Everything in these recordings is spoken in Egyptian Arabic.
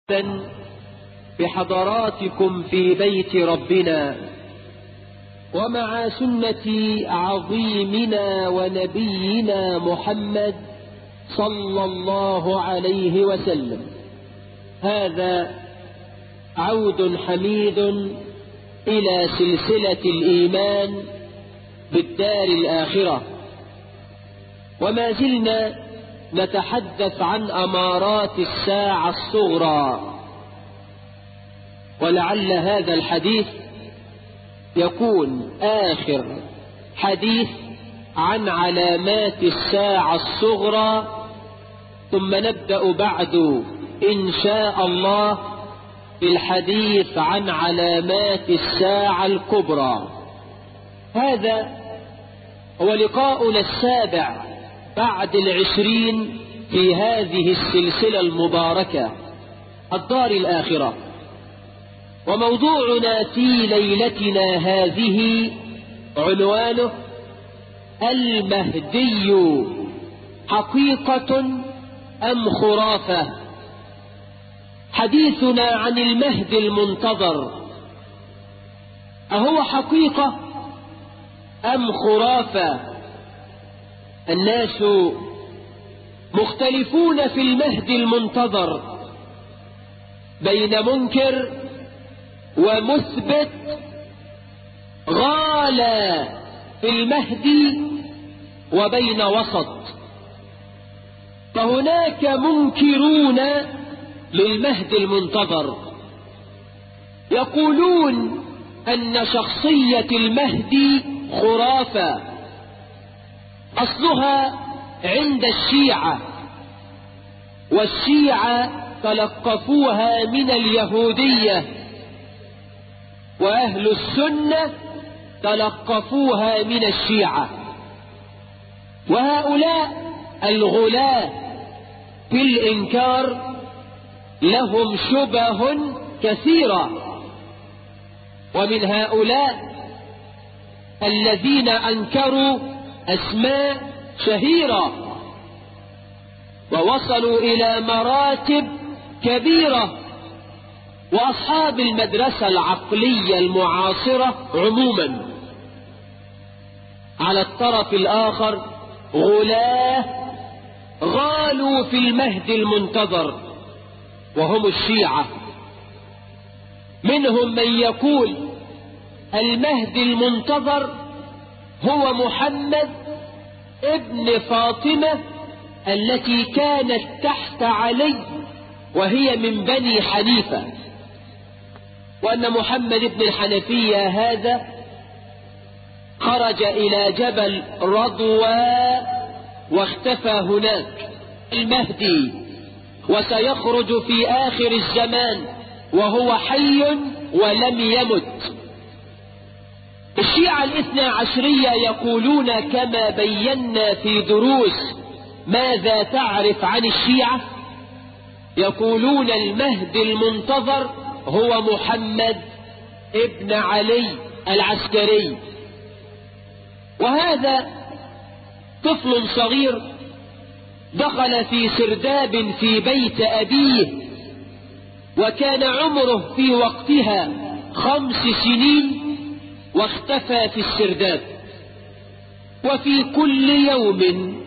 بحضراتكم في بيت ربنا ومع سنة عظيمنا ونبينا محمد صلى الله عليه وسلم هذا عود حميد إلى سلسلة الإيمان بالدار الآخرة وما زلنا نتحدث عن أمارات الساعة الصغرى ولعل هذا الحديث يكون آخر حديث عن علامات الساعة الصغرى ثم نبدأ بعد إن شاء الله بالحديث عن علامات الساعة الكبرى هذا هو لقاؤنا السابع بعد العشرين في هذه السلسلة المباركة الدار الآخرة وموضوعنا في ليلتنا هذه عنوانه المهدي حقيقة أم خرافة حديثنا عن المهدي المنتظر أهو حقيقة أم خرافة الناس مختلفون في المهدي المنتظر بين منكر ومثبت غالى في المهدي وبين وسط فهناك منكرون للمهدي المنتظر يقولون أن شخصية المهدي خرافة أصلها عند الشيعة والشيعة تلقفوها من اليهودية وأهل السنة تلقفوها من الشيعة وهؤلاء الغلاة في الإنكار لهم شبه كثيرة ومن هؤلاء الذين أنكروا أسماء شهيرة ووصلوا إلى مراتب كبيرة وأصحاب المدرسة العقلية المعاصرة عموما على الطرف الآخر غلاه غالوا في المهد المنتظر وهم الشيعة منهم من يقول المهدي المنتظر هو محمد ابن فاطمة التي كانت تحت علي وهي من بني حنيفة وأن محمد بن الحنفية هذا خرج إلى جبل رضوى واختفى هناك المهدي وسيخرج في آخر الزمان وهو حي ولم يمت الشيعة الاثنى عشرية يقولون كما بينا في دروس ماذا تعرف عن الشيعة يقولون المهدي المنتظر هو محمد ابن علي العسكري وهذا طفل صغير دخل في سرداب في بيت أبيه وكان عمره في وقتها خمس سنين واختفى في السرداب وفي كل يوم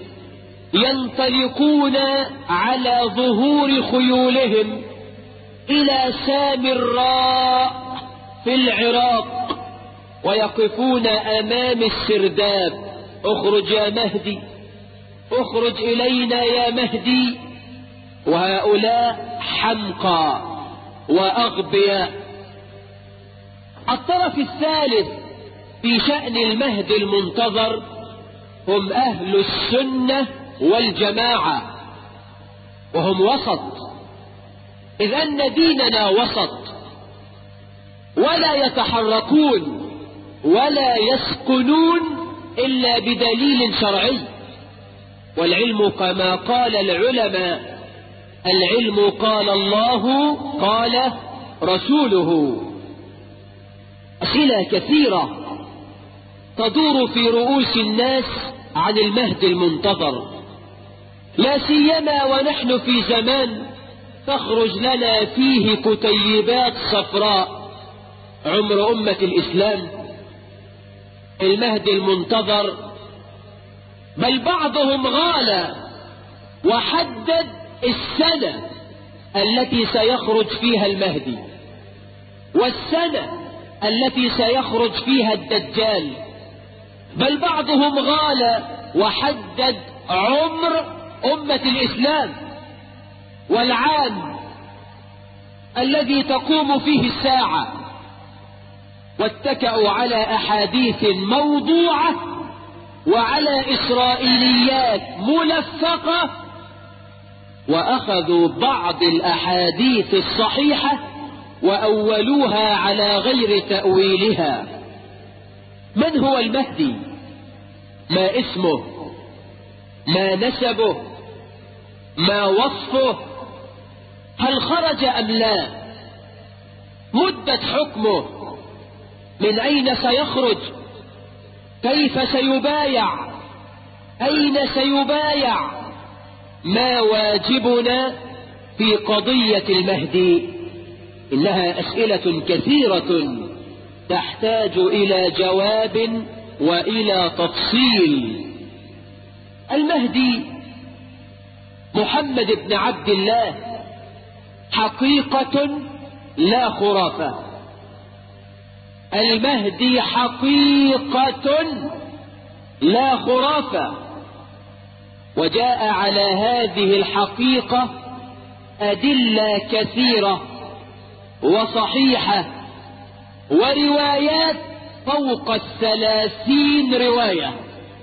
ينطلقون على ظهور خيولهم إلى سامراء في العراق ويقفون أمام السرداب اخرج يا مهدي اخرج إلينا يا مهدي وهؤلاء حمقى وأغبياء الطرف الثالث في شأن المهدي المنتظر هم أهل السنة والجماعة وهم وسط إذ أن ديننا وسط ولا يتحركون ولا يسكنون إلا بدليل شرعي والعلم كما قال العلماء العلم قال الله قال رسوله أسئلة كثيرة تدور في رؤوس الناس عن المهد المنتظر لا سيما ونحن في زمان تخرج لنا فيه كتيبات صفراء عمر أمة الإسلام المهدي المنتظر بل بعضهم غال وحدد السنة التي سيخرج فيها المهدي والسنة التي سيخرج فيها الدجال بل بعضهم غال وحدد عمر أمة الإسلام والعام الذي تقوم فيه الساعة واتكأوا على أحاديث موضوعة وعلى إسرائيليات ملفقة وأخذوا بعض الأحاديث الصحيحة وأولوها على غير تأويلها من هو المهدي ما اسمه ما نسبه ما وصفه هل خرج أم لا مدة حكمه من أين سيخرج كيف سيبايع أين سيبايع ما واجبنا في قضية المهدي إنها أسئلة كثيرة تحتاج إلى جواب وإلى تفصيل المهدي محمد بن عبد الله حقيقة لا خرافة المهدي حقيقة لا خرافة وجاء على هذه الحقيقة أدلة كثيرة وصحيحة وروايات فوق الثلاثين رواية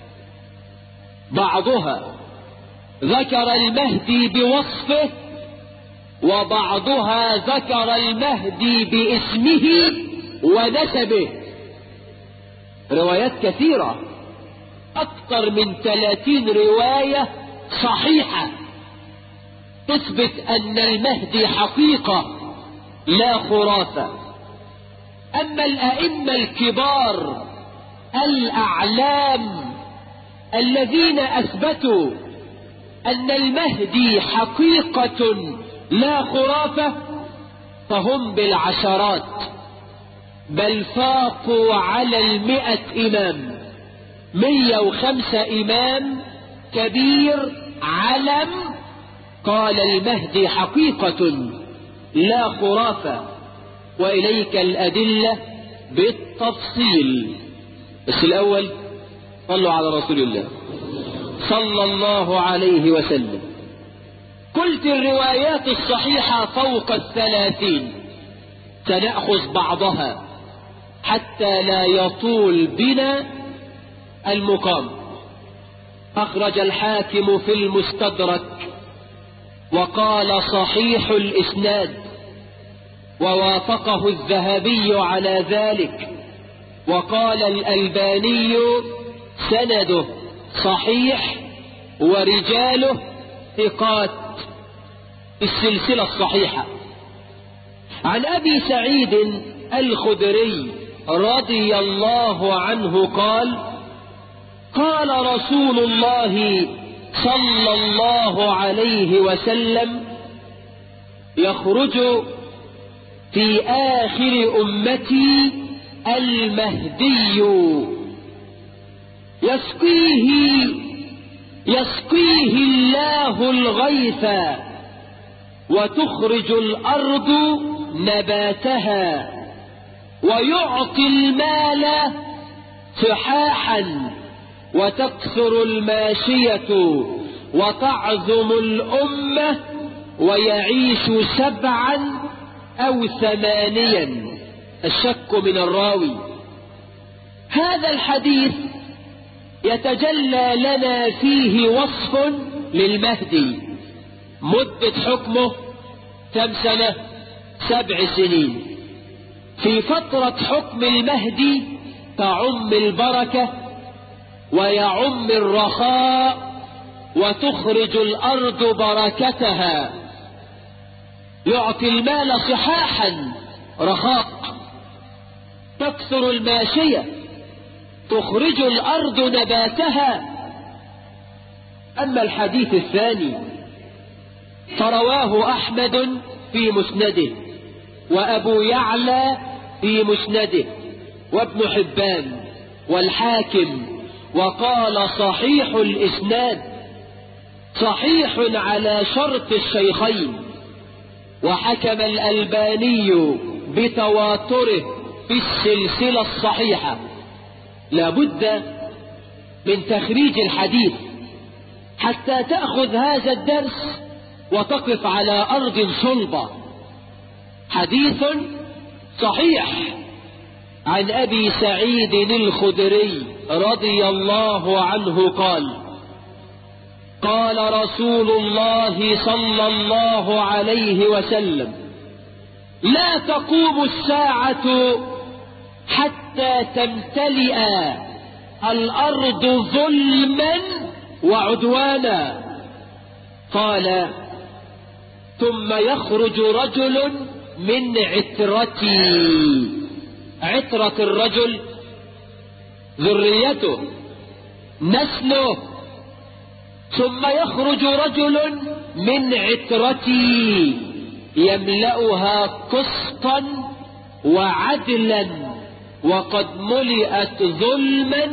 بعضها ذكر المهدي بوصفه وبعضها ذكر المهدي باسمه ونسبه روايات كثيرة أكثر من ثلاثين رواية صحيحة تثبت أن المهدي حقيقة لا خرافة أما الأئمة الكبار الأعلام الذين أثبتوا أن المهدي حقيقة لا خرافة فهم بالعشرات بل فاقوا على المئة إمام مية وخمسة إمام كبير علم قال المهدي حقيقة لا خرافة وإليك الأدلة بالتفصيل بس الأول صلوا على رسول الله صلى الله عليه وسلم قلت الروايات الصحيحة فوق الثلاثين سنأخذ بعضها حتى لا يطول بنا المقام أخرج الحاكم في المستدرك وقال صحيح الإسناد ووافقه الذهبي على ذلك وقال الألباني سنده صحيح ورجاله ثقات السلسلة الصحيحة عن أبي سعيد الخدري رضي الله عنه قال قال رسول الله صلى الله عليه وسلم يخرج في آخر أمتي المهدي يسقيه يسقيه الله الغيث وتخرج الأرض نباتها ويعطي المال فحاحا وتكثر الماشية وتعظم الأمة ويعيش سبعا أو ثمانيا الشك من الراوي هذا الحديث يتجلى لنا فيه وصف للمهدي مدة حكمه كم سنة سبع سنين في فترة حكم المهدي تعم البركة ويعم الرخاء وتخرج الأرض بركتها يعطي المال صحاحا رخاء تكثر الماشية تخرج الأرض نباتها أما الحديث الثاني فرواه أحمد في مسنده وأبو يعلى في مسنده وابن حبان والحاكم وقال صحيح الإسناد صحيح على شرط الشيخين وحكم الألباني بتواتره في السلسلة الصحيحة لابد من تخريج الحديث حتى تأخذ هذا الدرس وتقف على أرض صلبة حديث صحيح عن أبي سعيد الخدري رضي الله عنه قال قال رسول الله صلى الله عليه وسلم لا تقوم الساعة حتى تمتلئ الأرض ظلما وعدوانا قال ثم يخرج رجل من عترتي عترة الرجل ذريته نسله ثم يخرج رجل من عترتي يملأها قسطا وعدلا وقد ملئت ظلما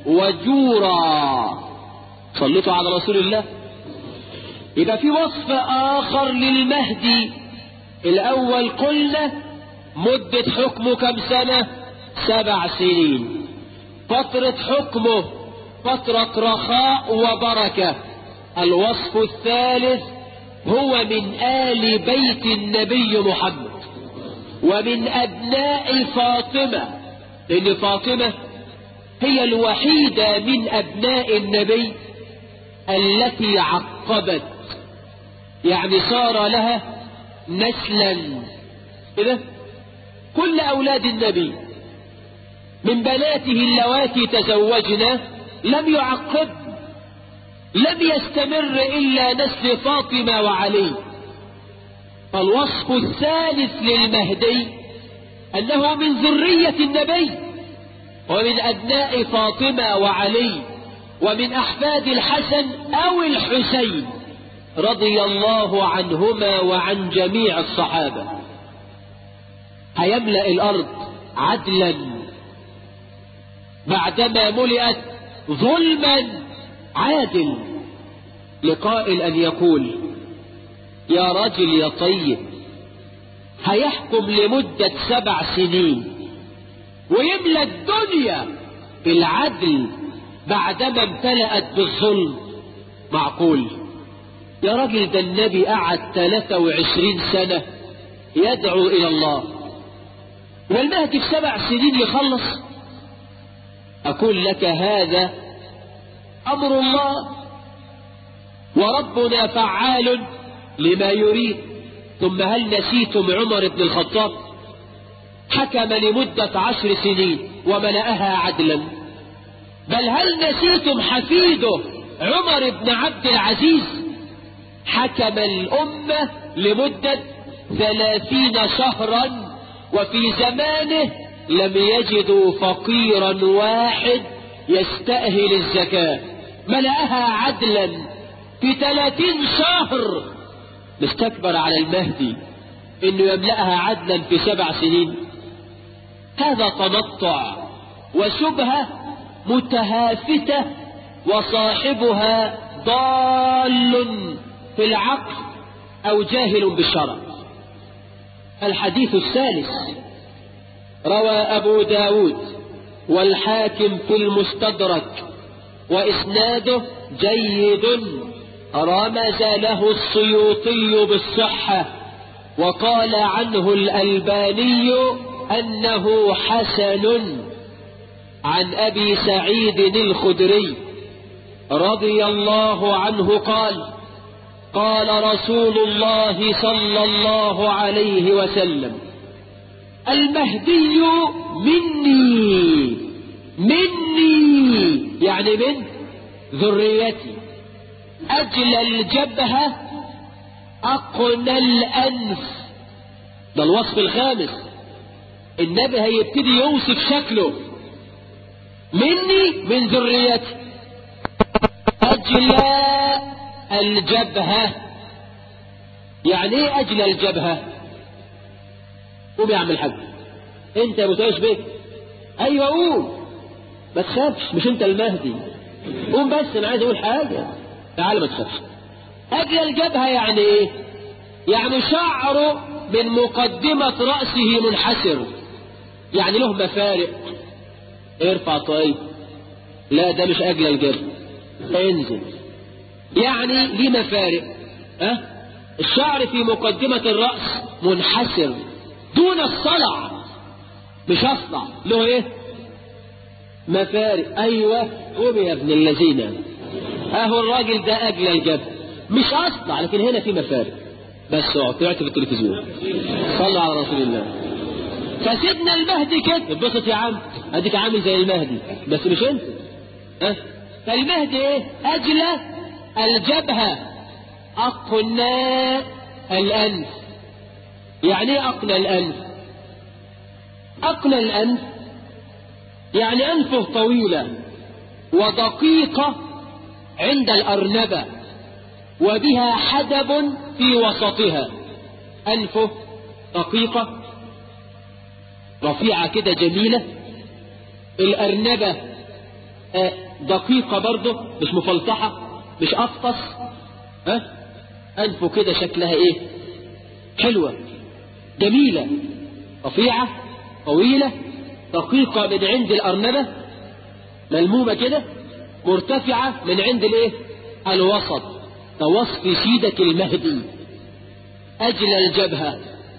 وجورا صليتوا على رسول الله يبقى في وصف آخر للمهدي الأول قلنا مدة حكمه كم سنة سبع سنين فترة حكمه فترة رخاء وبركة الوصف الثالث هو من آل بيت النبي محمد ومن أبناء فاطمة لأن فاطمة هي الوحيدة من أبناء النبي التي عقبت يعني صار لها نسلا كده كل أولاد النبي من بناته اللواتي تزوجنا لم يعقب لم يستمر إلا نسل فاطمة وعلي فالوصف الثالث للمهدي أنه من ذرية النبي ومن أبناء فاطمة وعلي ومن أحفاد الحسن أو الحسين رضي الله عنهما وعن جميع الصحابة هيملأ الأرض عدلا بعدما ملئت ظلما عادل لقائل أن يقول يا رجل يا طيب هيحكم لمدة سبع سنين ويملى الدنيا بالعدل بعدما امتلأت بالظلم معقول يا راجل ده النبي قعد 23 سنة يدعو إلى الله والمهدي في سبع سنين يخلص أقول لك هذا أمر الله وربنا فعال لما يريد ثم هل نسيتم عمر بن الخطاب حكم لمدة عشر سنين وملأها عدلا بل هل نسيتم حفيده عمر بن عبد العزيز حكم الأمة لمدة ثلاثين شهرا وفي زمانه لم يجدوا فقيرا واحد يستأهل الزكاة ملأها عدلا في ثلاثين شهر مستكبر على المهدي انه يملأها عدلا في سبع سنين هذا تنطع وشبهة متهافتة وصاحبها ضال في العقل او جاهل بالشرع الحديث الثالث روى ابو داود والحاكم في المستدرك واسناده جيد رمز له السيوطي بالصحة وقال عنه الألباني أنه حسن عن أبي سعيد الخدري رضي الله عنه قال قال رسول الله صلى الله عليه وسلم المهدي مني مني يعني من ذريتي أجل الجبهة أقنى الأنف ده الوصف الخامس النبي هيبتدي يوصف شكله مني من ذريتي أجل الجبهة يعني ايه اجل الجبهة قوم يا عم الحاج انت يا متعيش بك ايوه قوم ما تخافش مش انت المهدي قوم بس انا عايز اقول حاجة تعال ما تخافش اجل الجبهة يعني ايه يعني شعره من مقدمة رأسه منحسر يعني له مفارق ارفع طيب لا ده مش اجل الجبهة انزل يعني ليه مفارق ها أه؟ الشعر في مقدمة الرأس منحسر دون الصلع مش اصلع له ايه مفارق ايوه قوم يا ابن الذين اهو الراجل ده اجل الجبهة مش اصلع لكن هنا في مفارق بس اقعد طلعت في التلفزيون صلى على رسول الله فسيدنا المهدي كده اتبسط يا عم اديك عامل زي المهدي بس مش انت ها فالمهدي ايه اجل الجبهة اقنى الانف يعني ايه اقنى الانف اقنى الانف يعني انفه طويلة ودقيقة عند الارنبة وبها حدب في وسطها انفه دقيقة رفيعة كده جميلة الارنبة دقيقة برضه مش مفلطحة مش أفطس ها أنفه كده شكلها إيه حلوة جميلة رفيعة طويلة دقيقة من عند الأرنبة ملمومة كده مرتفعة من عند الإيه الوسط كوصف سيدك المهدي أجل الجبهة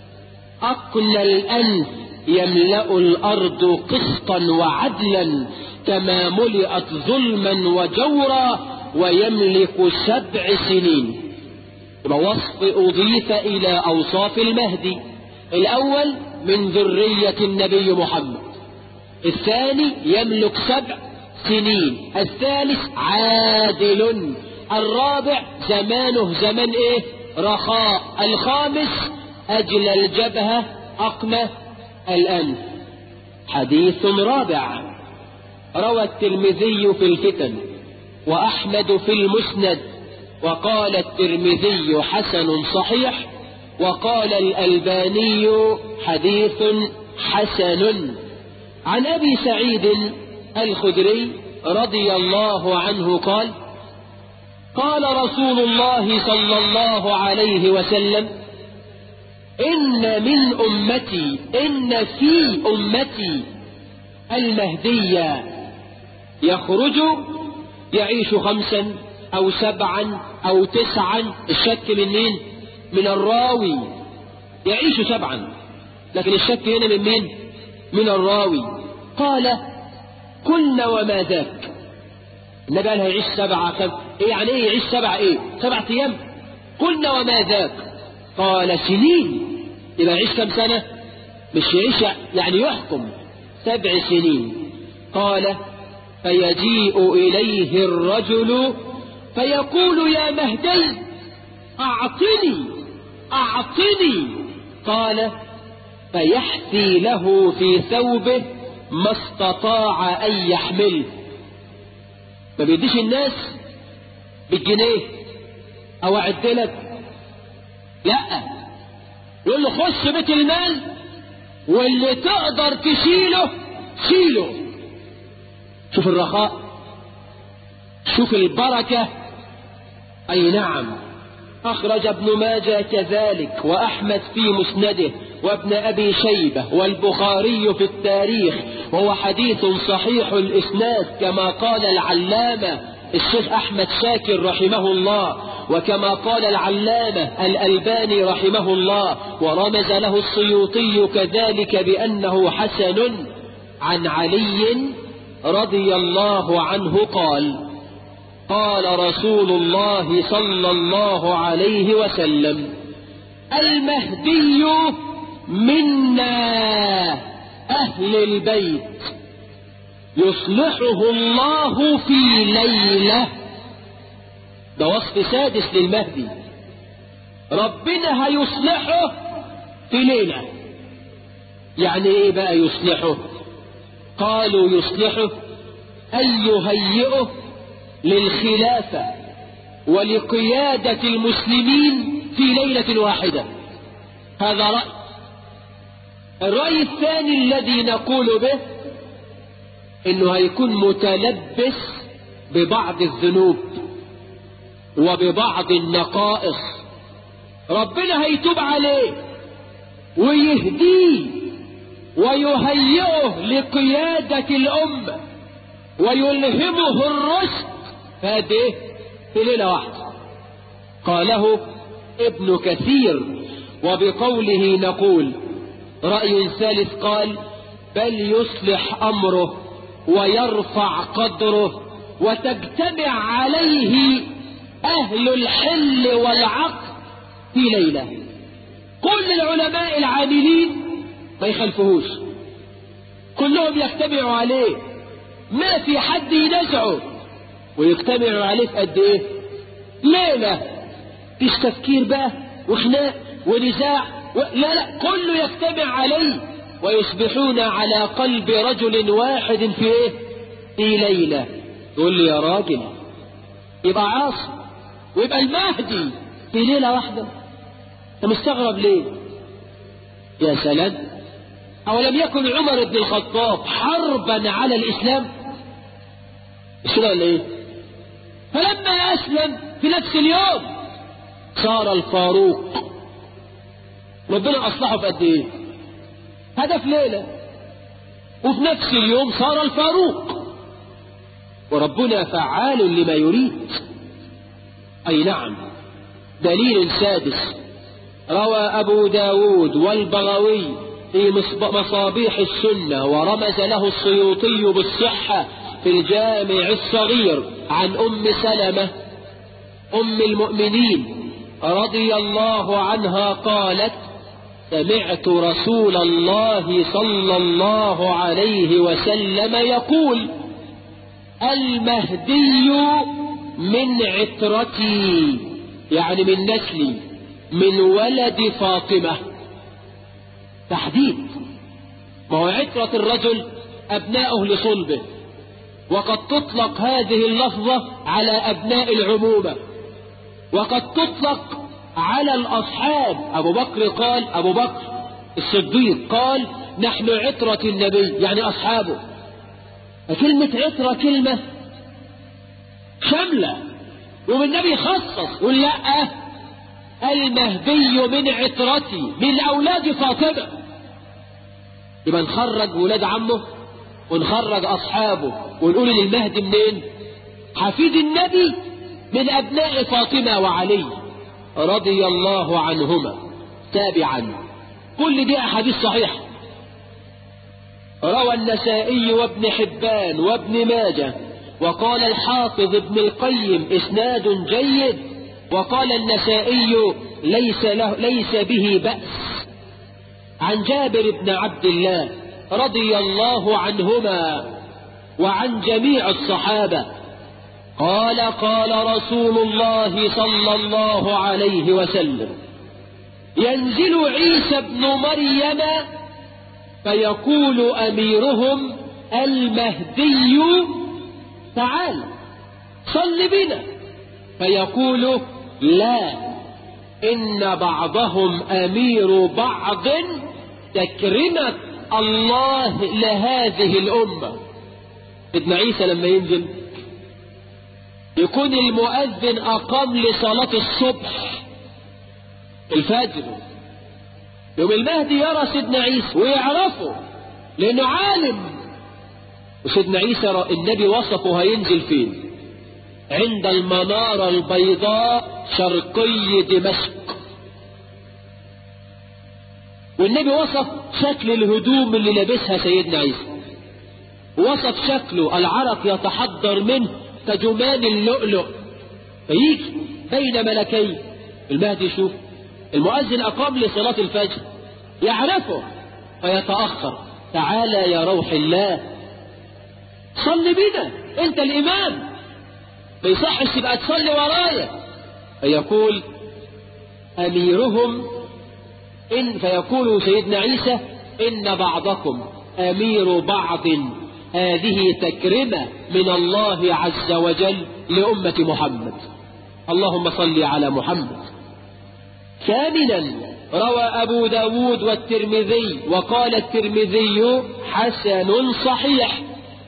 أقل الأنف يملأ الأرض قسطا وعدلا كما ملئت ظلما وجورا ويملك سبع سنين وصف أضيف إلى أوصاف المهدي الأول من ذرية النبي محمد الثاني يملك سبع سنين الثالث عادل الرابع زمانه زمان ايه رخاء الخامس أجل الجبهة أقمة الأنف حديث رابع روى الترمذي في الفتن وأحمد في المسند وقال الترمذي حسن صحيح وقال الألباني حديث حسن عن أبي سعيد الخدري رضي الله عنه قال قال رسول الله صلى الله عليه وسلم إن من أمتي إن في أمتي المهدية يخرج يعيش خمسا أو سبعا أو تسعا الشك من مين من الراوي يعيش سبعا لكن الشك هنا من مين من الراوي قال قلنا وما ذاك النبي قال هيعيش سبعة كم ايه يعني ايه يعيش سبعة ايه سبعة ايام قلنا وما ذاك قال سنين يبقى يعيش كم سنة مش يعيش يعني يحكم سبع سنين قال فيجيء إليه الرجل فيقول يا مهدي أعطني أعطني قال فيحثي له في ثوبه ما استطاع أن يحمله ما بيديش الناس بالجنيه أو أعدلك لا يقول له خش بيت المال واللي تقدر تشيله شيله شوف الرخاء شوف البركة أي نعم أخرج ابن ماجه كذلك وأحمد في مسنده وابن أبي شيبة والبخاري في التاريخ وهو حديث صحيح الإسناد كما قال العلامة الشيخ أحمد شاكر رحمه الله وكما قال العلامة الألباني رحمه الله ورمز له السيوطي كذلك بأنه حسن عن علي رضي الله عنه قال قال رسول الله صلى الله عليه وسلم المهدي منا أهل البيت يصلحه الله في ليلة ده وصف سادس للمهدي ربنا هيصلحه في ليلة يعني ايه بقى يصلحه قالوا يصلحه أن يهيئه للخلافة ولقيادة المسلمين في ليلة واحدة هذا رأي الرأي الثاني الذي نقول به انه هيكون متلبس ببعض الذنوب وببعض النقائص ربنا هيتوب عليه ويهديه ويهيئه لقيادة الأمة ويلهمه الرشد فهذه في ليلة واحدة قاله ابن كثير وبقوله نقول رأي ثالث قال بل يصلح أمره ويرفع قدره وتجتمع عليه أهل الحل والعقل في ليلة كل العلماء العاملين ما يخلفهوش كلهم يجتمعوا عليه ما في حد ينزعه ويجتمعوا عليه في قد ايه ليلة مفيش تفكير بقى وخناق ونزاع و... لا لا كله يجتمع عليه ويصبحون على قلب رجل واحد في ايه في ليلة تقول لي يا راجل يبقى عاصم ويبقى المهدي في ليلة واحدة انت مستغرب ليه يا سلام أولم يكن عمر بن الخطاب حربا على الإسلام مش كده ولا إيه فلما أسلم في نفس اليوم صار الفاروق ربنا أصلحه في قد إيه هذا في ليلة وفي نفس اليوم صار الفاروق وربنا فعال لما يريد أي نعم دليل سادس روى أبو داود والبغوي في مصابيح السنة ورمز له السيوطي بالصحة في الجامع الصغير عن أم سلمة أم المؤمنين رضي الله عنها قالت سمعت رسول الله صلى الله عليه وسلم يقول المهدي من عترتي يعني من نسلي من ولد فاطمة تحديد ما هو عترة الرجل أبناؤه لصلبه وقد تطلق هذه اللفظة على أبناء العمومة وقد تطلق على الأصحاب أبو بكر قال أبو بكر الصديق قال نحن عترة النبي يعني أصحابه كلمة عترة كلمة شاملة والنبي خصص قل لا المهدي من عترتي من أولاد فاطمة يبقى نخرج ولاد عمه ونخرج أصحابه ونقول للمهدي منين حفيد النبي من أبناء فاطمة وعلي رضي الله عنهما تابعا كل دي أحاديث صحيحة روى النسائي وابن حبان وابن ماجه وقال الحافظ ابن القيم إسناد جيد وقال النسائي ليس, له ليس به بأس عن جابر بن عبد الله رضي الله عنهما وعن جميع الصحابة قال قال رسول الله صلى الله عليه وسلم ينزل عيسى بن مريم فيقول أميرهم المهدي تعال صل بنا فيقول لا إن بعضهم أمير بعض تكرمة الله لهذه الأمة ابن عيسى لما ينزل يكون المؤذن أقام لصلاة الصبح الفجر يوم المهدي يرى سيدنا عيسى ويعرفه لأنه عالم وسيدنا عيسى النبي وصفه هينزل فين عند المنارة البيضاء شرقي دمشق والنبي وصف شكل الهدوم اللي لابسها سيدنا عيسى وصف شكله العرق يتحضر منه كجمان اللؤلؤ فيجي بين ملكين المهدي يشوف المؤذن أقام لصلاة الفجر يعرفه فيتأخر تعالى يا روح الله صل بنا انت الإمام ما يصحش تبقى تصلي ورايا فيقول أميرهم إن فيقول سيدنا عيسى إن بعضكم أمير بعض هذه تكرمة من الله عز وجل لأمة محمد اللهم صل على محمد ثامنا روى أبو داود والترمذي وقال الترمذي حسن صحيح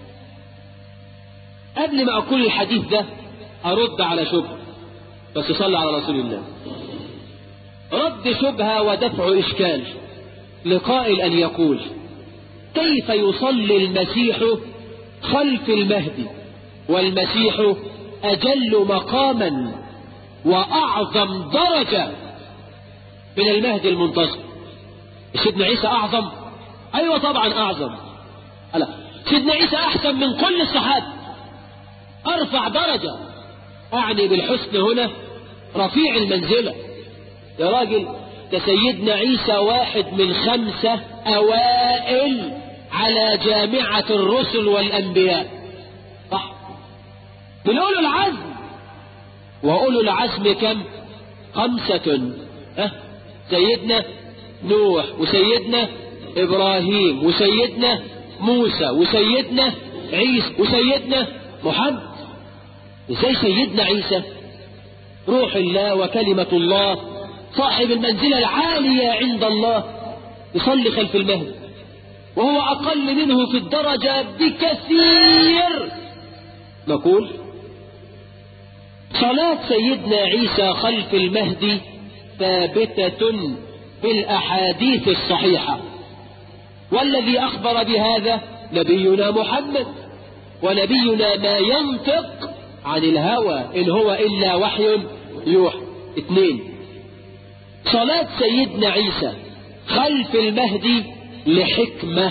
قبل ما أقول الحديث ده أرد على شبهة بس صلى على رسول الله رد شبهة ودفع إشكال لقائل أن يقول كيف يصلي المسيح خلف المهدي والمسيح أجل مقاما وأعظم درجة من المهدي المنتصر سيدنا عيسى أعظم أيوة طبعا أعظم ألا سيدنا عيسى أحسن من كل الصحابة أرفع درجة أعني بالحسن هنا رفيع المنزلة يا راجل ده سيدنا عيسى واحد من خمسة أوائل على جامعة الرسل والأنبياء صح من أولو العزم وأولو العزم كم خمسة أه؟ سيدنا نوح وسيدنا إبراهيم وسيدنا موسى وسيدنا عيسى وسيدنا محمد ازاي سيدنا عيسى روح الله وكلمة الله صاحب المنزلة العالية عند الله يصلي خلف المهد وهو أقل منه في الدرجة بكثير نقول صلاة سيدنا عيسى خلف المهدي ثابتة في الأحاديث الصحيحة والذي أخبر بهذا نبينا محمد ونبينا ما ينطق عن الهوى إن هو إلا وحي يوحى اثنين صلاة سيدنا عيسى خلف المهدي لحكمة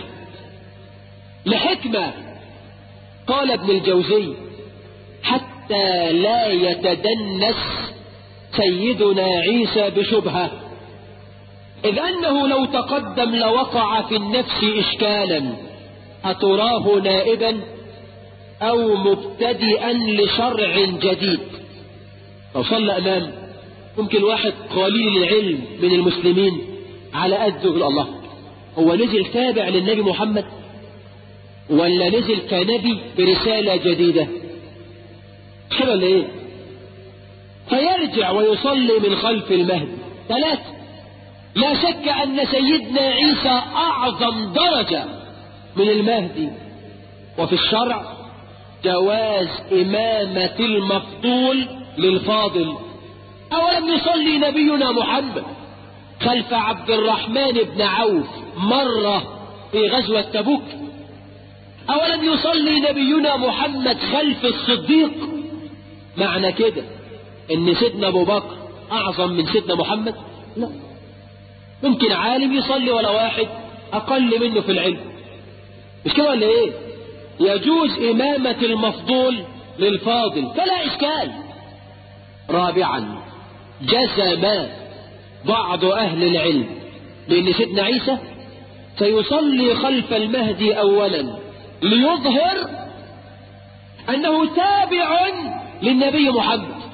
لحكمة قال ابن الجوزي حتى لا يتدنس سيدنا عيسى بشبهة إذ أنه لو تقدم لوقع في النفس إشكالا أتراه نائبا أو مبتدئا لشرع جديد لو صلى أمام ممكن واحد قليل العلم من المسلمين على قد يقول الله هو نزل تابع للنبي محمد ولا نزل كنبي برسالة جديدة كده ولا ايه فيرجع ويصلي من خلف المهد ثلاثة لا شك أن سيدنا عيسى أعظم درجة من المهدي وفي الشرع جواز إمامة المفضول للفاضل أولم يصلي نبينا محمد خلف عبد الرحمن بن عوف مرة في غزوة تبوك أولم يصلي نبينا محمد خلف الصديق معنى كده ان سيدنا ابو بكر اعظم من سيدنا محمد لا ممكن عالم يصلي ولا واحد اقل منه في العلم مش كده ولا ايه يجوز امامة المفضول للفاضل فلا اشكال رابعا جزم بعض اهل العلم بان سيدنا عيسى سيصلي خلف المهدي اولا ليظهر انه تابع للنبي محمد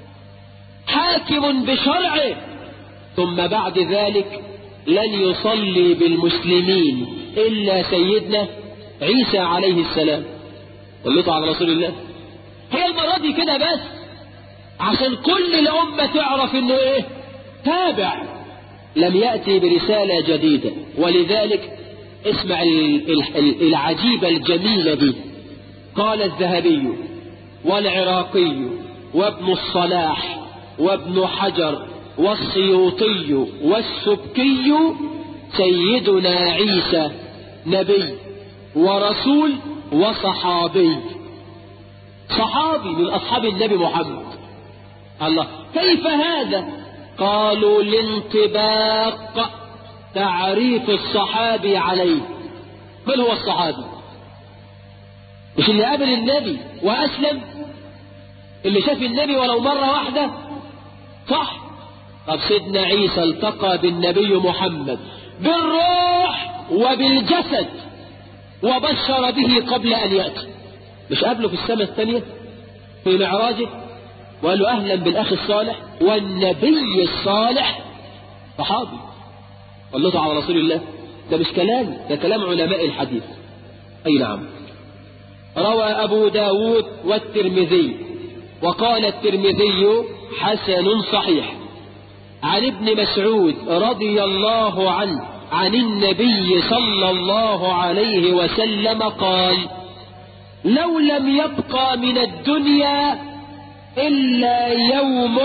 حاكم بشرعه ثم بعد ذلك لن يصلي بالمسلمين إلا سيدنا عيسى عليه السلام واللطع على رسول الله هي المرة دي كده بس عشان كل الأمة تعرف انه ايه تابع لم يأتي برسالة جديدة ولذلك اسمع العجيبة الجميلة دي قال الذهبي والعراقي وابن الصلاح وابن حجر والسيوطي والسبكي سيدنا عيسى نبي ورسول وصحابي صحابي من أصحاب النبي محمد الله كيف هذا قالوا لانطباق تعريف الصحابي عليه من هو الصحابي مش اللي قابل النبي وأسلم اللي شاف النبي ولو مرة واحدة صح طب سيدنا عيسى التقى بالنبي محمد بالروح وبالجسد وبشر به قبل أن يأتي مش قابله في السماء الثانية في معراجه وقال له أهلا بالأخ الصالح والنبي الصالح صحابي والله على رسول الله ده مش كلام ده كلام علماء الحديث أي نعم روى أبو داود والترمذي وقال الترمذي حسن صحيح عن ابن مسعود رضي الله عنه عن النبي صلى الله عليه وسلم قال لو لم يبقى من الدنيا إلا يوم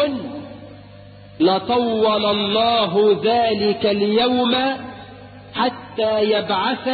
لطول الله ذلك اليوم حتى يبعث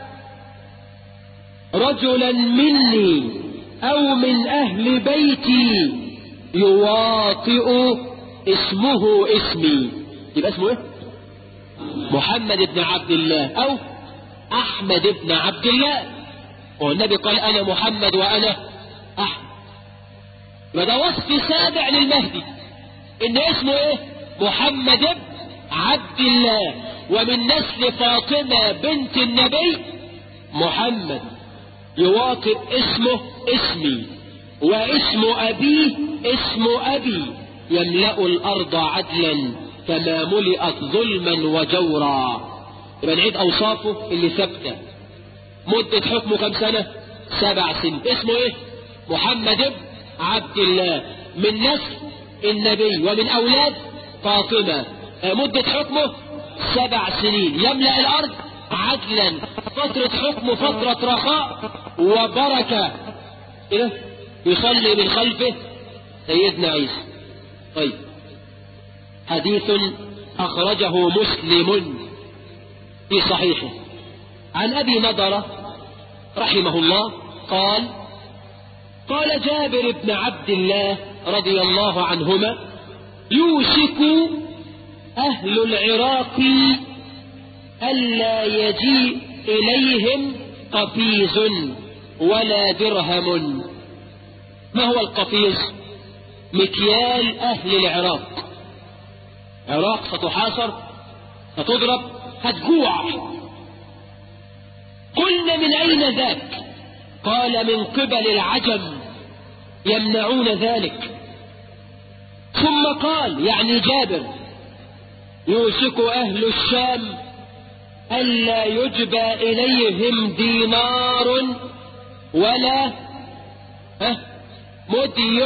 رجلا مني أو من أهل بيتي يواطئ اسمه اسمي يبقى اسمه ايه محمد بن عبد الله أو أحمد بن عبد الله والنبي قال أنا محمد وأنا أحمد وده وصف سابع للمهدي إن اسمه إيه محمد بن عبد الله ومن نسل فاطمة بنت النبي محمد يواطئ اسمه اسمي واسم أبيه اسم أبي يملأ الأرض عدلا كما ملئت ظلما وجورا يبقى نعيد أوصافه اللي ثابته مدة حكمه كم سنة سبع سنين اسمه ايه محمد بن عبد الله من نسل النبي ومن أولاد فاطمة مدة حكمه سبع سنين يملأ الأرض عدلا فترة حكمه فترة رخاء وبركة إيه؟ يصلي من خلفه سيدنا عيسى طيب حديث أخرجه مسلم في صحيحه عن أبي نضرة رحمه الله قال قال جابر بن عبد الله رضي الله عنهما يوشك أهل العراق ألا يجيء إليهم قفيز ولا درهم ما هو القفيز مكيال أهل العراق عراق ستحاصر ستضرب هتجوع قلنا من أين ذاك قال من قبل العجم يمنعون ذلك ثم قال يعني جابر يوشك أهل الشام ألا يجبى إليهم دينار ولا ها مدي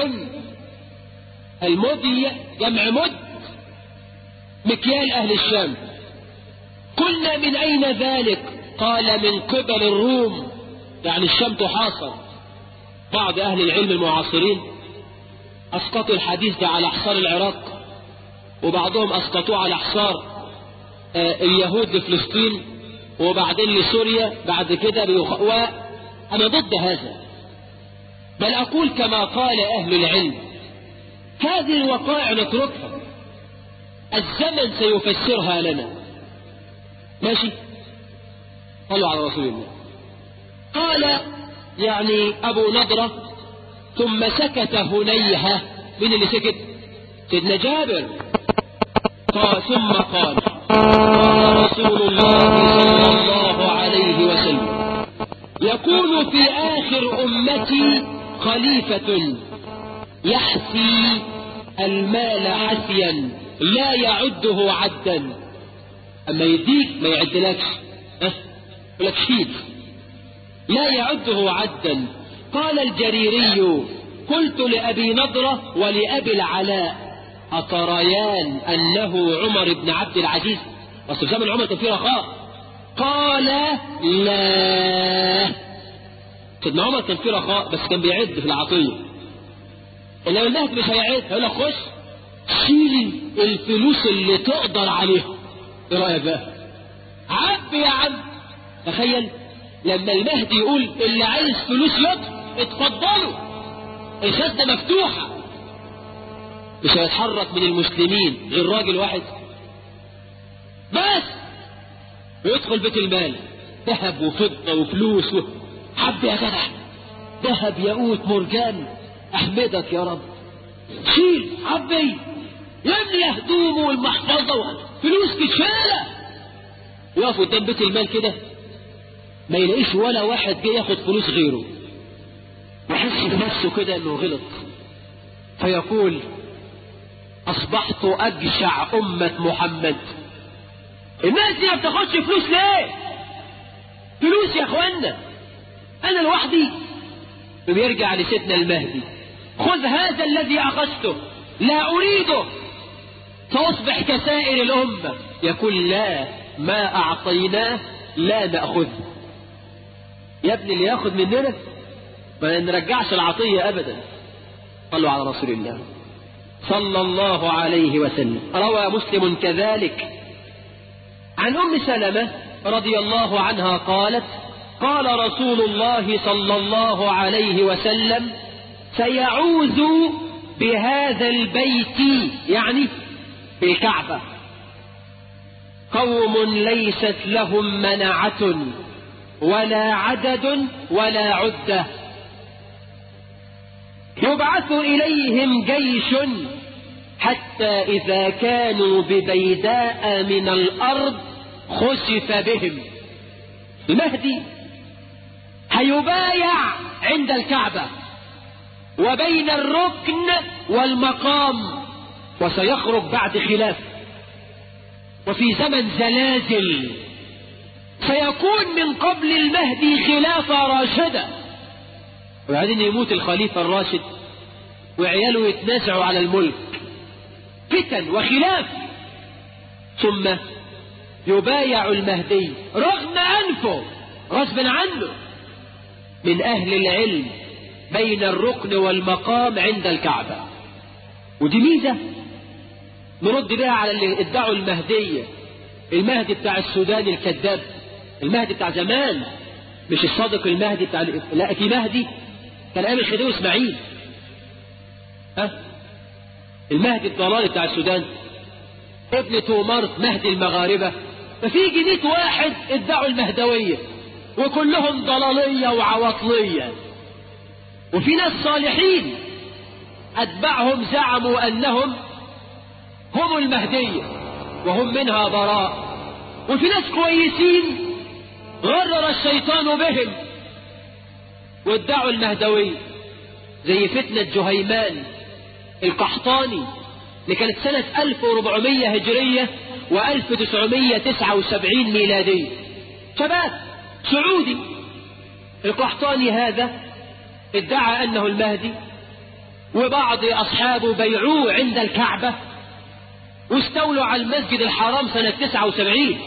المدي جمع مد مكيال أهل الشام قلنا من أين ذلك قال من قبل الروم يعني الشام تحاصر بعض أهل العلم المعاصرين أسقطوا الحديث ده على حصار العراق وبعضهم أسقطوه على حصار آه اليهود لفلسطين وبعدين لسوريا بعد كده بيخ... وأنا ضد هذا بل أقول كما قال أهل العلم هذه الوقائع نتركها الزمن سيفسرها لنا ماشي صلوا على رسول الله قال يعني أبو نضرة ثم سكت هنيهة من اللي سكت سيدنا جابر قال ثم قال قال رسول الله صلى الله عليه وسلم يكون في آخر أمتي خليفة يحسي المال حسيا لا يعده عدا أما يديك ما يعدلكش أه؟ لك شيل لا يعده عدا قال الجريري قلت لأبي نضرة ولأبي العلاء أتريان أنه عمر بن عبد العزيز أصل زمن عمر كان فيه رخاء قال لا سيدنا عمر كان فيه رخاء بس كان بيعد في العطية إنما المهد مش هيعد هيقول لك خش شيل الفلوس اللي تقدر عليها ايه رأيك بقى عب يا عم تخيل لما المهدي يقول اللي عايز فلوس يطلب اتفضلوا الخزنة مفتوحة مش هيتحرك من المسلمين غير راجل واحد بس ويدخل بيت المال ذهب وفضة وفلوس و... حب يا جدع ذهب ياقوت مرجان احمدك يا رب شيل عبي يملي هدومه والمحفظة فلوس كتشالة يقف قدام بيت المال كده ما يلاقيش ولا واحد جه ياخد فلوس غيره يحس بنفسه كده انه غلط فيقول اصبحت اجشع امة محمد الناس دي ما بتاخدش فلوس ليه فلوس يا اخوانا انا لوحدي وبيرجع لسيدنا المهدي خذ هذا الذي اخذته لا اريده فأصبح كسائر الأمة يقول لا ما أعطيناه لا نأخذه يا ابني اللي ياخذ مننا ما نرجعش العطية أبدا صلوا على رسول الله صلى الله عليه وسلم روى مسلم كذلك عن أم سلمة رضي الله عنها قالت قال رسول الله صلى الله عليه وسلم سيعوذ بهذا البيت يعني بالكعبة قوم ليست لهم منعة ولا عدد ولا عدة يبعث إليهم جيش حتى إذا كانوا ببيداء من الأرض خسف بهم المهدي هيبايع عند الكعبة وبين الركن والمقام وسيخرج بعد خلاف وفي زمن زلازل سيكون من قبل المهدي خلافة راشدة وبعدين يموت الخليفة الراشد وعياله يتنازعوا على الملك فتن وخلاف ثم يبايع المهدي رغم أنفه غصبا عنه من أهل العلم بين الركن والمقام عند الكعبة ودي ميزة نرد بها على اللي ادعوا المهدية المهدي بتاع السودان الكذاب المهدي بتاع زمان مش الصادق المهدي بتاع لا في مهدي كان قام الخديوي اسماعيل ها المهدي الضلالي بتاع السودان ابن تومارت مهدي المغاربة ففي جنيت واحد ادعوا المهدوية وكلهم ضلالية وعواطلية وفي ناس صالحين أتبعهم زعموا أنهم هم المهدية وهم منها براء وفي ناس كويسين غرر الشيطان بهم وادعوا المهدوية زي فتنة جهيمان القحطاني اللي كانت سنة 1400 هجرية و1979 ميلادية شباب سعودي القحطاني هذا ادعى أنه المهدي وبعض أصحابه بيعوه عند الكعبة واستولوا على المسجد الحرام سنة 79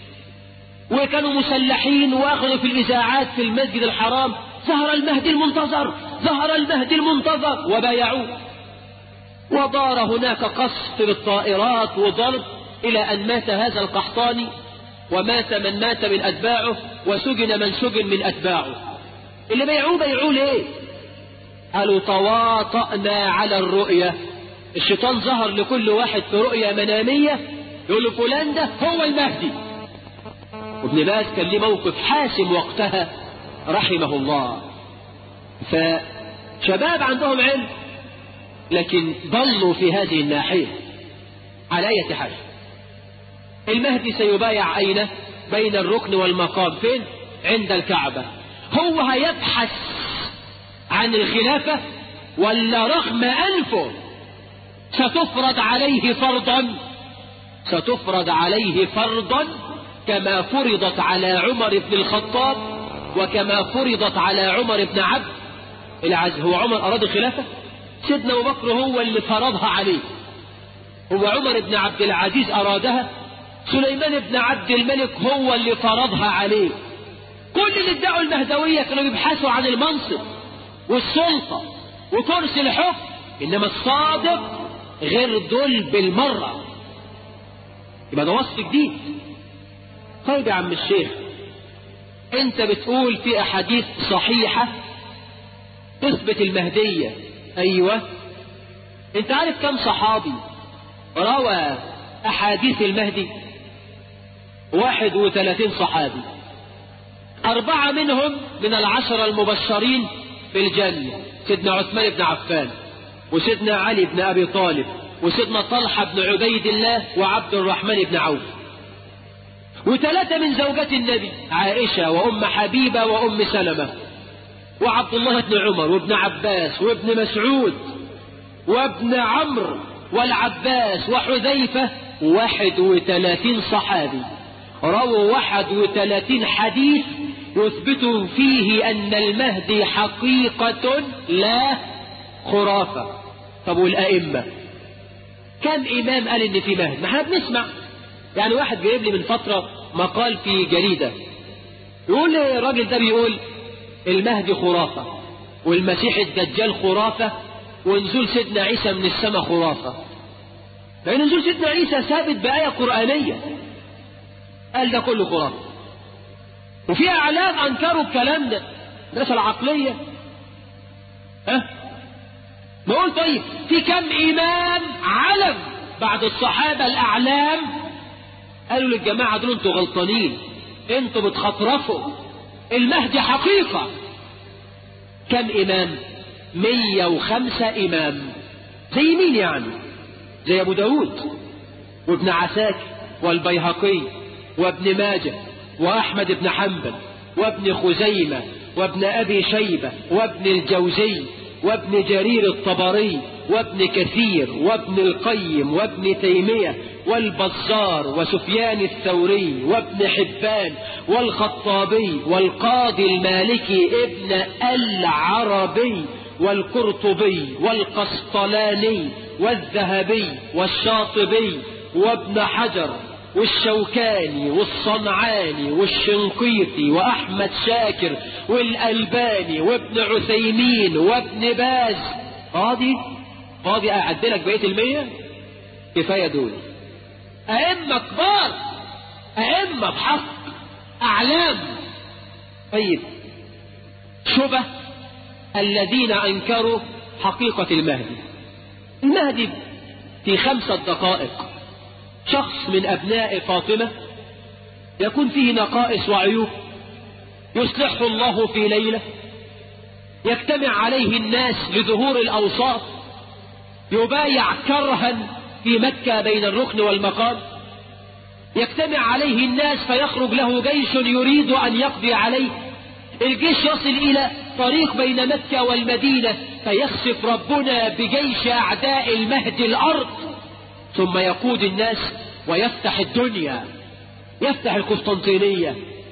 وكانوا مسلحين واخذوا في الإذاعات في المسجد الحرام ظهر المهدي المنتظر ظهر المهدي المنتظر وبايعوه ودار هناك قصف بالطائرات وضرب إلى أن مات هذا القحطاني ومات من مات من أتباعه وسجن من سجن من أتباعه اللي بيعوه بيعوه ليه قالوا تواطأنا على الرؤية الشيطان ظهر لكل واحد في رؤية منامية يقول له فلان ده هو المهدي وابن باز كان ليه موقف حاسم وقتها رحمه الله فشباب عندهم علم لكن ضلوا في هذه الناحية على أي حال المهدي سيبايع أين بين الركن والمقام فين عند الكعبة هو هيبحث عن الخلافة ولا رغم أنفه ستفرض عليه فرضا ستفرض عليه فرضا كما فرضت على عمر بن الخطاب وكما فرضت على عمر بن عبد العزيز هو عمر أراد الخلافة سيدنا أبو بكر هو اللي فرضها عليه هو عمر بن عبد العزيز أرادها سليمان بن عبد الملك هو اللي فرضها عليه كل اللي ادعوا المهدوية كانوا بيبحثوا عن المنصب والسلطة وكرسي الحكم إنما الصادق غير دول بالمرة يبقى ده وصف جديد طيب يا عم الشيخ انت بتقول في احاديث صحيحة تثبت المهدية ايوه انت عارف كم صحابي روى احاديث المهدي واحد وثلاثين صحابي اربعة منهم من العشرة المبشرين بالجنة سيدنا عثمان بن عفان وسيدنا علي بن ابي طالب وسيدنا طلحة بن عبيد الله وعبد الرحمن بن عوف وثلاثة من زوجات النبي عائشة وأم حبيبة وأم سلمة وعبد الله بن عمر وابن عباس وابن مسعود وابن عمرو والعباس وحذيفة واحد وثلاثين صحابي رووا واحد وثلاثين حديث يثبت فيه أن المهدي حقيقة لا خرافة طب والأئمة كم إمام قال إن في مهد ما احنا بنسمع يعني واحد جايب لي من فترة مقال في جريدة يقول لي الراجل ده بيقول المهدي خرافة والمسيح الدجال خرافة ونزول سيدنا عيسى من السماء خرافة لأن نزول سيدنا عيسى ثابت بآية قرآنية قال ده كله خرافة وفي أعلام أنكروا الكلام ده الناس العقلية ها بقول طيب في كم إمام علم بعد الصحابة الأعلام قالوا للجماعة دول انتوا غلطانين انتوا بتخطرفوا المهدي حقيقة كم إمام مية وخمسة إمام زي مين يعني زي أبو داود وابن عساكر والبيهقي وابن ماجه وأحمد بن حنبل وابن خزيمة وابن أبي شيبة وابن الجوزي وابن جرير الطبري وابن كثير وابن القيم وابن تيمية والبزار وسفيان الثوري وابن حبان والخطابي والقاضي المالكي ابن العربي والقرطبي والقسطلاني والذهبي والشاطبي وابن حجر والشوكاني والصنعاني والشنقيطي وأحمد شاكر والألباني وابن عثيمين وابن باز قاضي قاضي أعدلك بقية المية كفاية دول أئمة كبار أئمة بحق أعلام طيب شبه الذين أنكروا حقيقة المهدي المهدي في خمسة دقائق شخص من أبناء فاطمة يكون فيه نقائص وعيوب يصلحه الله في ليلة يجتمع عليه الناس لظهور الأوصاف يبايع كرها في مكة بين الركن والمقام يجتمع عليه الناس فيخرج له جيش يريد أن يقضي عليه الجيش يصل إلى طريق بين مكة والمدينة فيخسف ربنا بجيش أعداء المهد الأرض ثم يقود الناس ويفتح الدنيا يفتح القسطنطينية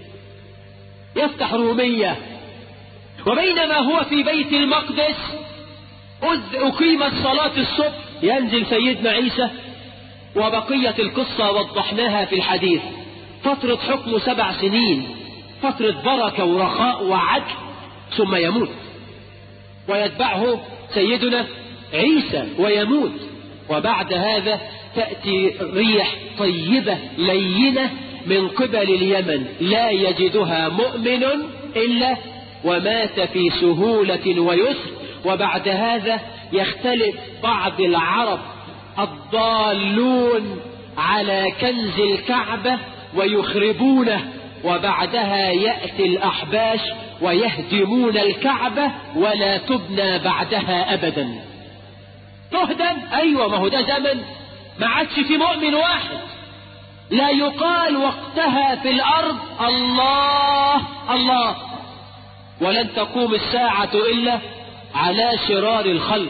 يفتح رومية وبينما هو في بيت المقدس أذ أقيمت صلاة الصبح ينزل سيدنا عيسى وبقية القصة وضحناها في الحديث فترة حكمه سبع سنين فترة بركة ورخاء وعدل ثم يموت ويتبعه سيدنا عيسى ويموت وبعد هذا تأتي ريح طيبة لينة من قبل اليمن لا يجدها مؤمن إلا ومات في سهولة ويسر وبعد هذا يختلف بعض العرب الضالون على كنز الكعبة ويخربونه وبعدها يأتي الأحباش ويهدمون الكعبة ولا تبنى بعدها أبدا تهدم أيوة ما هو ده زمن ما عادش في مؤمن واحد لا يقال وقتها في الأرض الله الله ولن تقوم الساعة إلا على شرار الخلق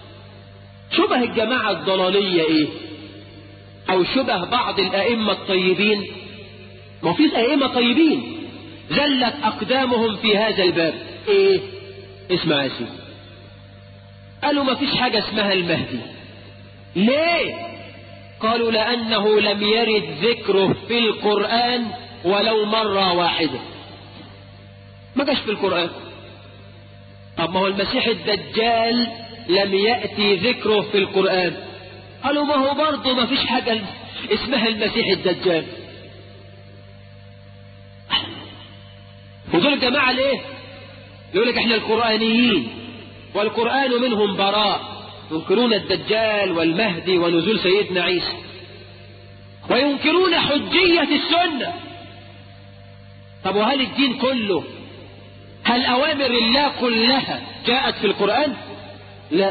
شبه الجماعة الضلالية إيه أو شبه بعض الأئمة الطيبين ما في أئمة طيبين زلت أقدامهم في هذا الباب إيه اسمع يا سيدي قالوا ما فيش حاجة اسمها المهدي ليه قالوا لأنه لم يرد ذكره في القرآن ولو مرة واحدة ما جاش في القرآن طب ما هو المسيح الدجال لم يأتي ذكره في القرآن قالوا ما هو برضه ما فيش حاجة اسمها المسيح الدجال ودول الجماعة ليه يقول لك احنا القرآنيين والقرآن منهم براء ينكرون الدجال والمهدي ونزول سيدنا عيسى وينكرون حجية السنة طب وهل الدين كله هل أوامر الله كلها جاءت في القرآن لا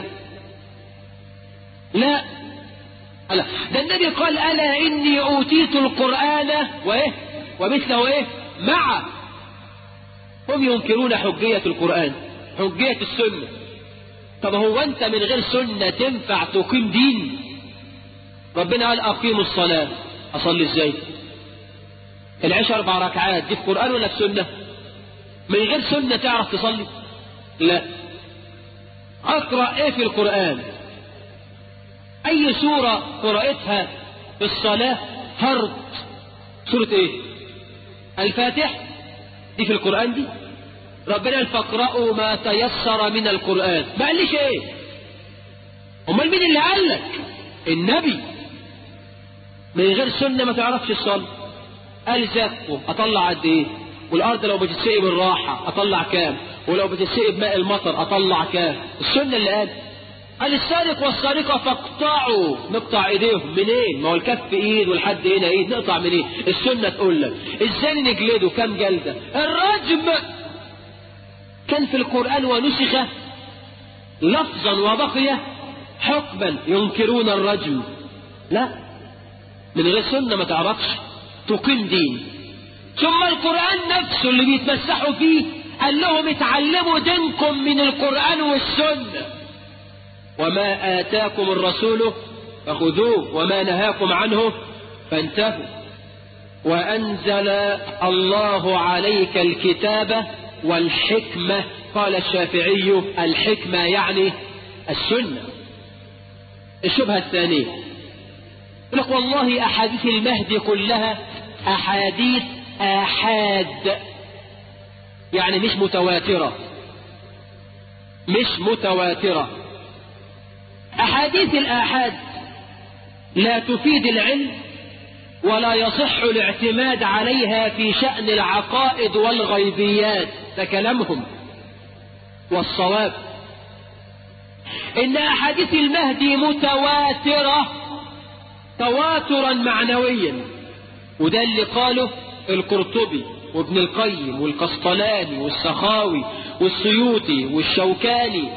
لا لا ده النبي قال ألا إني أوتيت القرآن وإيه ومثله إيه مع هم ينكرون حجية القرآن حجية السنة طب هو أنت من غير سنة تنفع تقيم دين ربنا قال أقيموا الصلاة أصلي إزاي العشاء أربع ركعات دي في قرآن ولا في سنة من غير سنة تعرف تصلي لا أقرأ إيه في القرآن أي سورة قرأتها في الصلاة فرض سورة إيه الفاتح دي في القرآن دي ربنا قال فاقرأوا ما تيسر من القرآن ما قاليش إيه أمال مين اللي قال لك النبي من غير سنة ما تعرفش الصلاة قال زكوا أطلع قد إيه والأرض لو بتتسقي بالراحة أطلع كام ولو بتتسقي بماء المطر أطلع كام السنة اللي قال قال السارق والسارقة فاقطعوا نقطع ايديهم منين ما هو الكف ايد والحد هنا ايد نقطع منين السنة تقول لك ازاي نجلده كم جلدة الرجم كان في القرآن ونسخ لفظا وبقي حكما ينكرون الرجم لا من غير سنة ما تعرفش تقيم دين ثم القرآن نفسه اللي بيتمسحوا فيه قال لهم اتعلموا دينكم من القرآن والسنة وما آتاكم الرسول فخذوه وما نهاكم عنه فانتهوا وأنزل الله عليك الكتاب والحكمة قال الشافعي الحكمة يعني السنة الشبهة الثانية يقول لك والله أحاديث المهدي كلها أحاديث آحاد يعني مش متواترة مش متواترة أحاديث الآحاد لا تفيد العلم ولا يصح الاعتماد عليها في شأن العقائد والغيبيات ده كلامهم والصواب إن أحاديث المهدي متواترة تواترا معنويا وده اللي قاله القرطبي وابن القيم والقسطلاني والسخاوي والسيوطي والشوكاني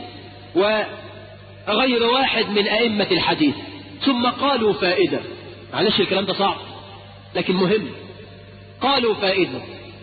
وغير واحد من أئمة الحديث ثم قالوا فائدة معلش الكلام ده صعب لكن مهم قالوا فائدة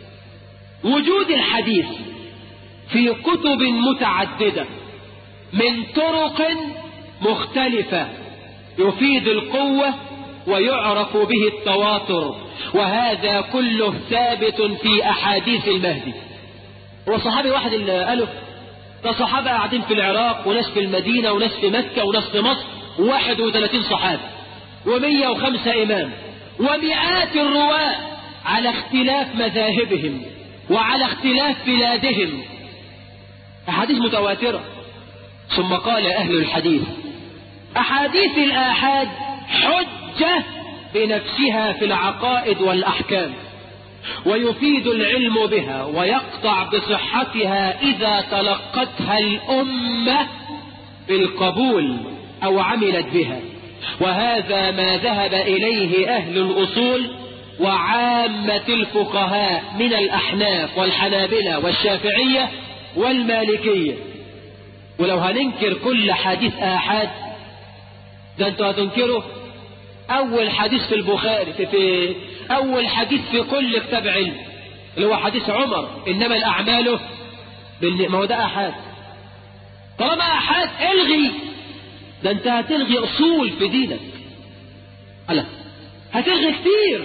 وجود الحديث في كتب متعددة من طرق مختلفة يفيد القوة ويعرف به التواتر وهذا كله ثابت في أحاديث المهدي هو صحابي واحد اللي قاله ده صحابة قاعدين في العراق وناس في المدينة وناس في مكة وناس في مصر 31 صحابي ومية وخمسة إمام ومئات الرواة على اختلاف مذاهبهم وعلى اختلاف بلادهم أحاديث متواترة ثم قال أهل الحديث أحاديث الآحاد حجة بنفسها في العقائد والأحكام ويفيد العلم بها ويقطع بصحتها إذا تلقتها الأمة بالقبول أو عملت بها وهذا ما ذهب إليه أهل الأصول وعامة الفقهاء من الأحناف والحنابلة والشافعية والمالكية ولو هننكر كل حديث آحاد ده انتوا هتنكروا أول حديث في البخاري في, في أول حديث في كل كتاب علم اللي هو حديث عمر إنما الأعمال ما هو ده آحاد طالما آحاد الغي ده انت هتلغي اصول في دينك ألا هتلغي كتير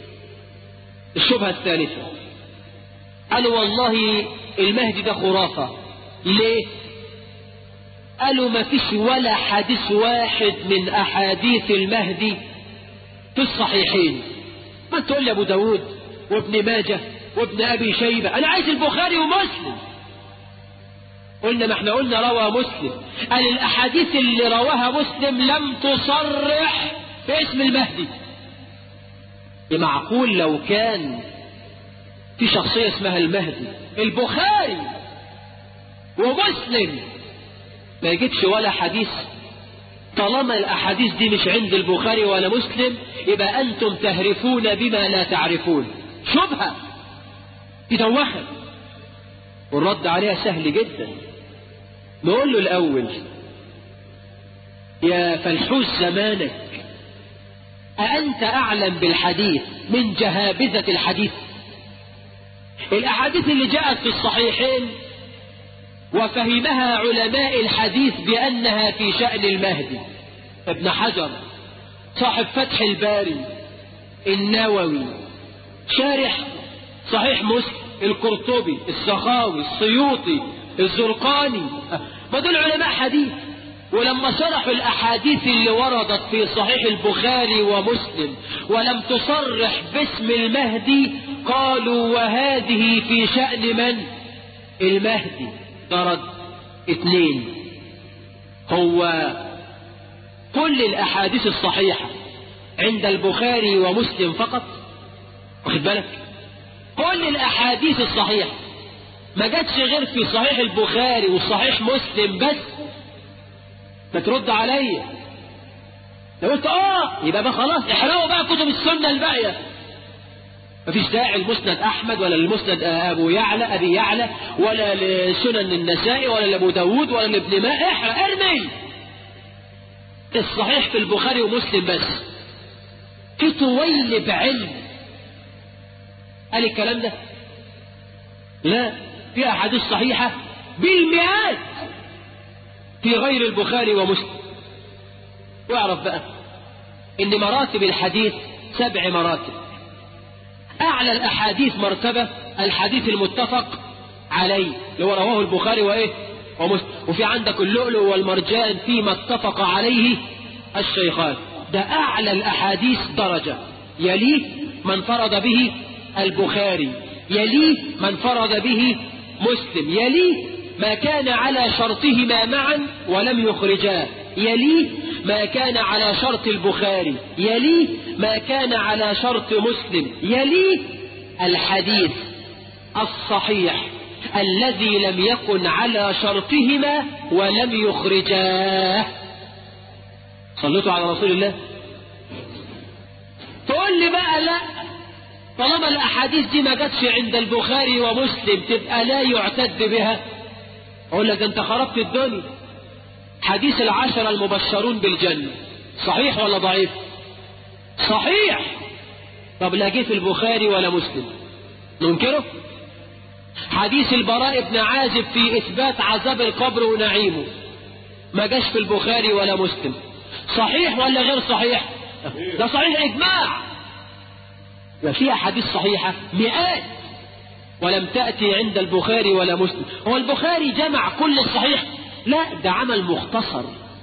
الشبهة الثالثة قالوا والله المهدي ده خرافة ليه قالوا ما فيش ولا حديث واحد من أحاديث المهدي في الصحيحين ما تقول لي أبو داود وابن ماجه وابن أبي شيبة أنا عايز البخاري ومسلم قلنا ما احنا قلنا روى مسلم قال الأحاديث اللي رواها مسلم لم تصرح باسم المهدي معقول لو كان في شخصية اسمها المهدي البخاري ومسلم ما يجيبش ولا حديث طالما الأحاديث دي مش عند البخاري ولا مسلم يبقى أنتم تهرفون بما لا تعرفون شبهة تدوخت والرد عليها سهل جدا نقول له الأول يا فلحوس زمانك أأنت أعلم بالحديث من جهابذة الحديث الأحاديث اللي جاءت في الصحيحين وفهمها علماء الحديث بأنها في شأن المهدي ابن حجر صاحب فتح الباري النووي شارح صحيح مسلم القرطبي السخاوي السيوطي الزرقاني ما دول علماء حديث ولما شرحوا الأحاديث اللي وردت في صحيح البخاري ومسلم ولم تصرح باسم المهدي قالوا وهذه في شأن من المهدي درج اثنين هو كل الأحاديث الصحيحة عند البخاري ومسلم فقط واخد بالك كل الأحاديث الصحيحة ما جاتش غير في صحيح البخاري وصحيح مسلم بس فترد عليا لو قلت اه يبقى بقى خلاص احرقوا بقى كتب السنة الباقية مفيش داعي المسند احمد ولا المسند ابو يعلى ابي يعلى ولا لسنن النسائي ولا لابو داود ولا لابن ماء احرق ارمي الصحيح في البخاري ومسلم بس في طويل بعلم قال الكلام ده لا في احاديث صحيحة بالمئات في غير البخاري ومسلم واعرف بقى ان مراتب الحديث سبع مراتب اعلى الاحاديث مرتبة الحديث المتفق عليه اللي هو رواه البخاري وايه ومسلم وفي عندك اللؤلؤ والمرجان فيما اتفق عليه الشيخان ده اعلى الاحاديث درجة يليه من فرض به البخاري يليه من فرض به مسلم يليه ما كان على شرطهما معا ولم يخرجاه يليه ما كان على شرط البخاري يليه ما كان على شرط مسلم يليه الحديث الصحيح الذي لم يكن على شرطهما ولم يخرجاه صليتوا على رسول الله تقول لي بقى لا طالما الاحاديث دي ما جاتش عند البخاري ومسلم تبقى لا يعتد بها اقول لك انت خربت الدنيا حديث العشرة المبشرون بالجنة صحيح ولا ضعيف صحيح طب لا جه في البخاري ولا مسلم ننكره حديث البراء بن عازب في اثبات عذاب القبر ونعيمه ما جاش في البخاري ولا مسلم صحيح ولا غير صحيح ده صحيح اجماع وفي احاديث صحيحة مئات ولم تأتي عند البخاري ولا مسلم هو البخاري جمع كل الصحيح لا ده عمل مختصر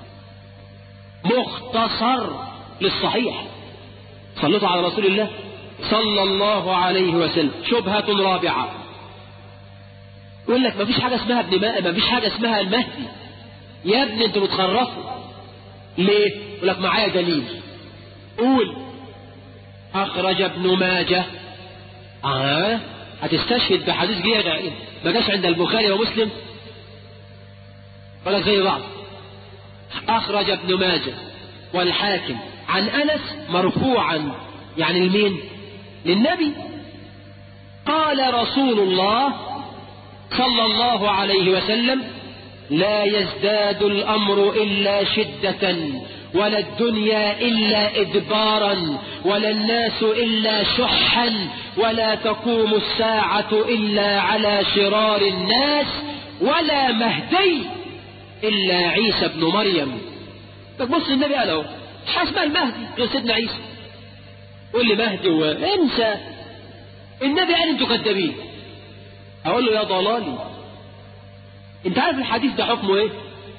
مختصر للصحيح صلوا على رسول الله صلى الله عليه وسلم شبهة رابعة يقول لك ما فيش حاجة اسمها ابن ماء ما فيش حاجة اسمها المهدي يا ابني انتوا بتخرفوا ليه يقول لك معايا دليل قول اخرج ابن ماجه اه هتستشهد بحديث جه ما جاش عند البخاري ومسلم ولا زي بعض أخرج ابن ماجه والحاكم عن أنس مرفوعا يعني المين للنبي قال رسول الله صلى الله عليه وسلم لا يزداد الأمر إلا شدة ولا الدنيا إلا إدبارا ولا الناس إلا شحا ولا تقوم الساعة إلا على شرار الناس ولا مهدي إلا عيسى ابن مريم بص النبي قال اهو اسمها المهدي غير سيدنا عيسى قول لي مهدي و... انسى النبي قال انتوا كذابين اقول له يا ضلالي انت عارف الحديث ده حكمه ايه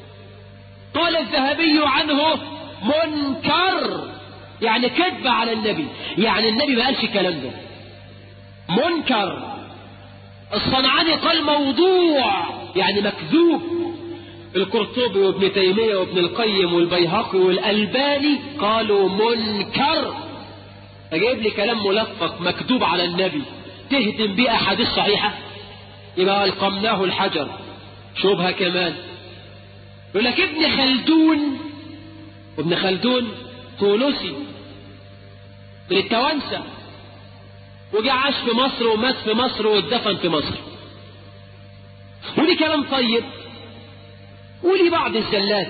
قال الذهبي عنه منكر يعني كذب على النبي يعني النبي ما قالش الكلام ده منكر الصنعاني قال موضوع يعني مكذوب القرطبي وابن تيمية وابن القيم والبيهقي والألباني قالوا منكر فجايب لي كلام ملفق مكتوب على النبي تهدم بيه أحاديث صحيحة يبقى ألقمناه الحجر شبهة كمان يقول لك ابن خلدون وابن خلدون تونسي من التوانسة وجا عاش في مصر ومات في مصر واتدفن في مصر ودي كلام طيب ولي بعض الزلات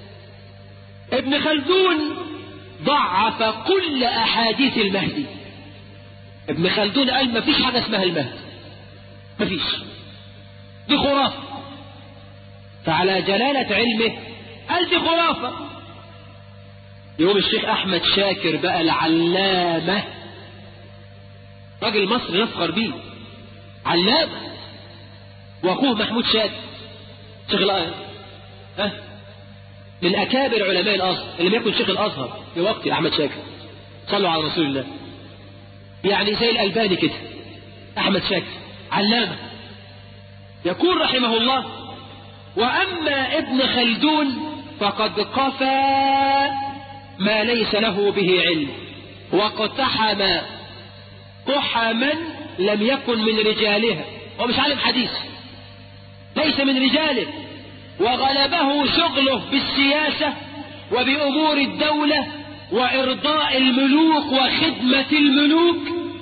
ابن خلدون ضعف كل أحاديث المهدي ابن خلدون قال ما فيش حاجة اسمها المهدي ما فيش دي خرافة فعلى جلالة علمه قال دي خرافة يوم الشيخ أحمد شاكر بقى العلامة راجل مصر يفخر بيه علامة وأخوه محمود شاكر شيخ الآية ها من أكابر علماء الأزهر اللي لم يكن شيخ الأزهر في وقت أحمد شاكر صلوا على رسول الله يعني زي الألباني كده أحمد شاكر علامة يقول رحمه الله وأما ابن خلدون فقد قفى ما ليس له به علم واقتحم قحما لم يكن من رجالها ومش عالم حديث ليس من رجاله وغلبه شغله بالسياسة وبأمور الدولة وإرضاء الملوك وخدمة الملوك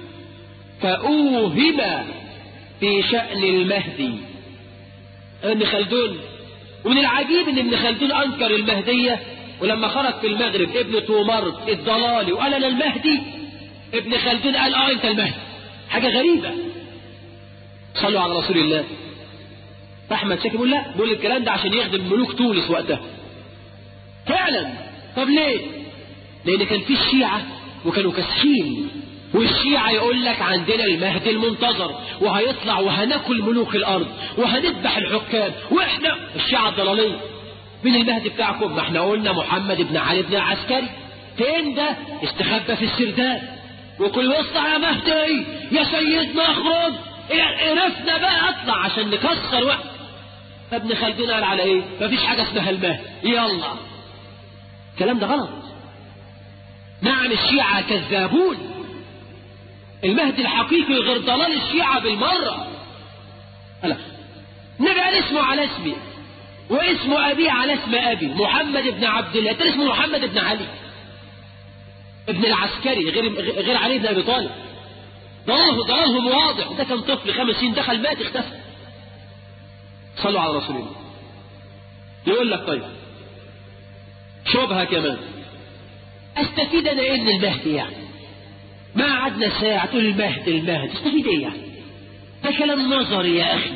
فأوهم في شأن المهدي ابن خلدون ومن العجيب ان ابن خلدون انكر المهدية ولما خرج في المغرب ابن تومر الضلالي وقال انا المهدي ابن خلدون قال اه انت المهدي حاجة غريبة صلوا على رسول الله فاحمد شاكر بيقول لا بيقول الكلام ده عشان يخدم ملوك تونس وقتها فعلا طب ليه لان كان في الشيعة وكانوا كاسحين والشيعة يقول لك عندنا المهدي المنتظر وهيطلع وهناكل ملوك الارض وهنذبح الحكام واحنا الشيعة الضلالية مين المهدي بتاعكم ما احنا قلنا محمد بن علي بن العسكري فين ده استخبى في السرداب وكل يطلع يا مهدي يا سيدنا اخرج عرفنا بقى اطلع عشان نكسر وقت فابن خلدون قال على ايه مفيش حاجة اسمها المهدي يلا الكلام ده غلط نعم الشيعة كذابون المهدي الحقيقي غير ضلال الشيعة بالمرة لا النبي قال اسمه على اسمي واسمه أبي على اسم أبي محمد بن عبد الله ترى اسمه محمد بن علي ابن العسكري غير غير علي بن أبي طالب ضلاله ضلالهم واضح ده كان طفل خمس سنين دخل مات اختفى صلوا على رسول الله يقول لك طيب شبهة كمان استفيد انا ايه من المهدي يعني ما قعدنا ساعة تقول المهدي المهدي استفيد ايه يعني ده كلام نظري يا اخي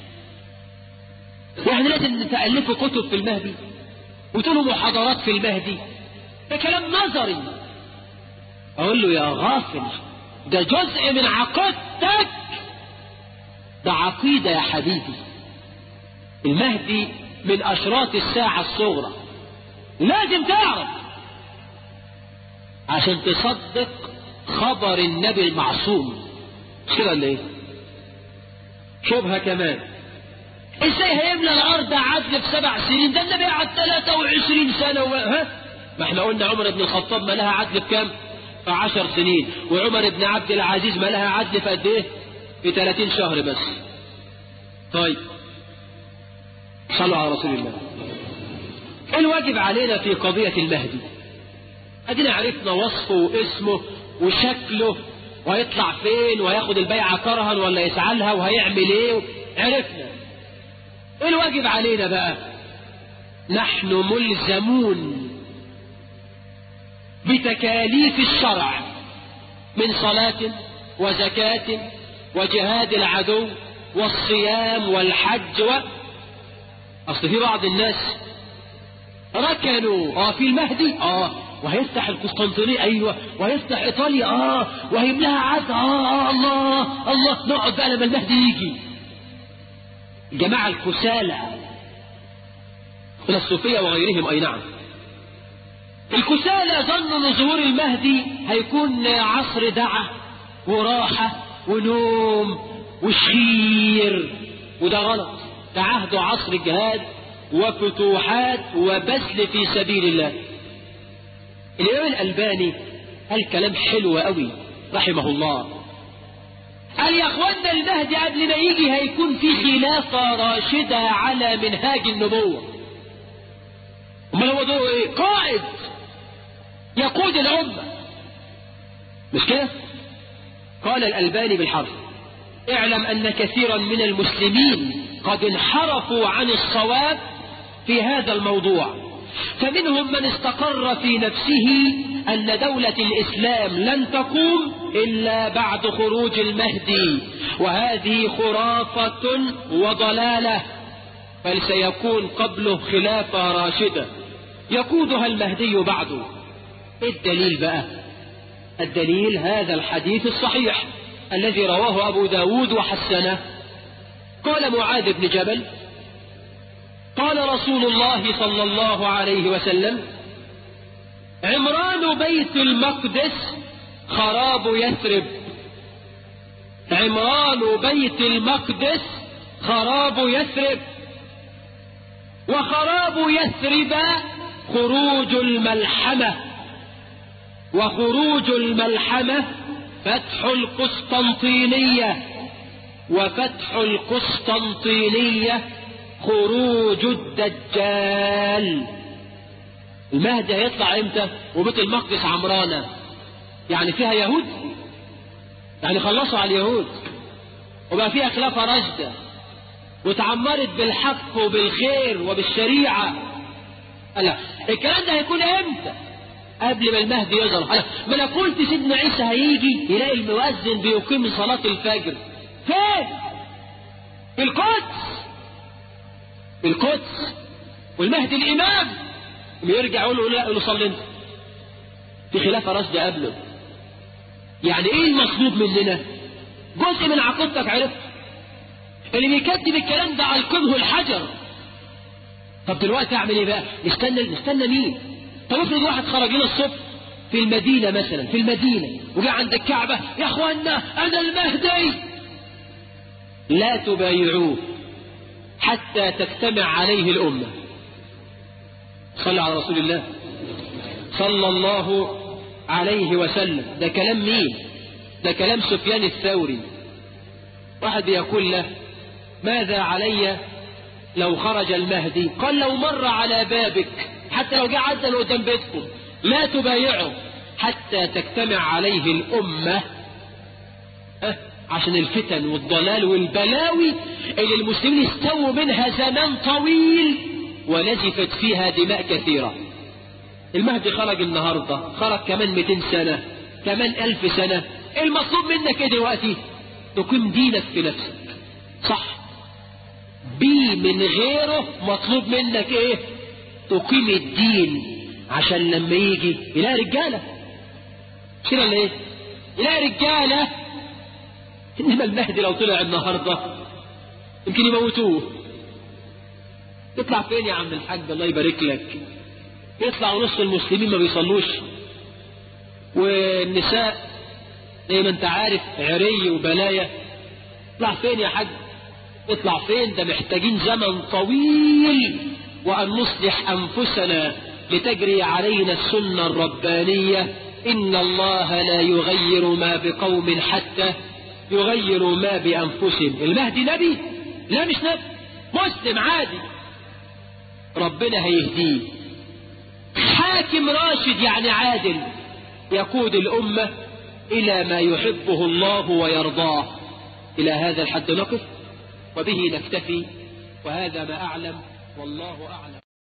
يعني لازم تألفوا كتب في المهدي وتقولوا محاضرات في المهدي ده كلام نظري اقول له يا غافل ده جزء من عقيدتك ده عقيدة يا حبيبي المهدي من أشراط الساعة الصغرى لازم تعرف عشان تصدق خبر النبي المعصوم مش كده ولا ايه شبهة كمان ازاي هيملى الارض عدل في سبع سنين ده النبي قعد 23 سنة و... ها ما احنا قلنا عمر بن الخطاب ما لها عدل بكام في 10 سنين وعمر بن عبد العزيز ما لها عدل في قد ايه في 30 شهر بس طيب صلوا على رسول الله الواجب علينا في قضية المهدي ادينا عرفنا وصفه واسمه وشكله وهيطلع فين وهياخد البيعة كرها ولا يسعلها وهيعمل ايه عرفنا ايه الواجب علينا بقى نحن ملزمون بتكاليف الشرع من صلاة وزكاة وجهاد العدو والصيام والحج و... اصل في بعض الناس ركنوا اه في المهدي اه وهيفتح القسطنطينية ايوه وهيفتح ايطاليا اه وهيملاها عد اه, آه الله الله نقعد بقى لما المهدي يجي جماعة الكسالى من الصوفية وغيرهم اي نعم الكسالى ظنوا ان ظهور المهدي هيكون عصر دعة وراحة ونوم وشخير وده غلط ده عهد عصر جهاد وفتوحات وبذل في سبيل الله الإمام الألباني قال كلام حلو قوي رحمه الله قال يا اخوانا المهدي قبل ما يجي هيكون في خلافة راشدة على منهاج النبوة امال هو دوره ايه قائد يقود الأمة مش كده قال الألباني بالحرف اعلم أن كثيرا من المسلمين قد انحرفوا عن الصواب في هذا الموضوع فمنهم من استقر في نفسه أن دولة الإسلام لن تقوم إلا بعد خروج المهدي وهذه خرافة وضلالة بل سيكون قبله خلافة راشدة يقودها المهدي بعده الدليل بقى الدليل هذا الحديث الصحيح الذي رواه أبو داود وحسنه قال معاذ بن جبل قال رسول الله صلى الله عليه وسلم عمران بيت المقدس خراب يثرب عمران بيت المقدس خراب يثرب وخراب يثرب خروج الملحمة وخروج الملحمة فتح القسطنطينية وفتح القسطنطينية خروج الدجال المهدي هيطلع امتى وبيت المقدس عمرانة يعني فيها يهود يعني خلصوا على اليهود وبقى فيها خلافة راشدة وتعمرت بالحق وبالخير وبالشريعة لا الكلام ده هيكون امتى قبل ما المهدي يظهر ما انا قلت سيدنا عيسى هيجي يلاقي المؤذن بيقيم صلاة الفجر فين في القدس في القدس والمهدي الامام يرجع يقول له لا يقول له صلي انت في خلافة راشدة قبله يعني ايه المطلوب مننا جزء من عقيدتك عرفت اللي بيكذب الكلام ده القمه الحجر طب دلوقتي اعمل ايه بقى نستنى نستنى مين طب افرض واحد خرج لنا الصبح في المدينة مثلا في المدينة وجاء عند الكعبة يا اخوانا انا المهدي لا تبايعوه حتى تجتمع عليه الامة صلى على رسول الله صلى الله عليه وسلم ده كلام مين ده كلام سفيان الثوري واحد يقول له ماذا علي لو خرج المهدي قال لو مر على بابك حتى لو جاء عدل قدام بيتكم لا تبايعه حتى تجتمع عليه الأمة أه عشان الفتن والضلال والبلاوي اللي المسلمين استووا منها زمان طويل ونزفت فيها دماء كثيرة المهدي خرج النهاردة خرج كمان 200 سنة كمان ألف سنة المطلوب منك ايه دلوقتي تقيم دينك في نفسك صح بي من غيره مطلوب منك ايه تقيم الدين عشان لما يجي يلاقي رجالة كده ولا ايه يلاقي رجالة انما المهدي لو طلع النهاردة يمكن يموتوه يطلع فين يا عم الحاج الله يبارك لك يطلع نص المسلمين ما بيصلوش والنساء زي ما انت عارف عري وبلايا يطلع فين يا حاج يطلع فين ده محتاجين زمن طويل وأن نصلح أنفسنا لتجري علينا السنة الربانية إن الله لا يغير ما بقوم حتى يغيروا ما بأنفسهم المهدي نبي لا مش نبي مسلم عادي ربنا هيهديه حاكم راشد يعني عادل يقود الأمة إلى ما يحبه الله ويرضاه إلى هذا الحد نقف وبه نكتفي وهذا ما أعلم والله أعلم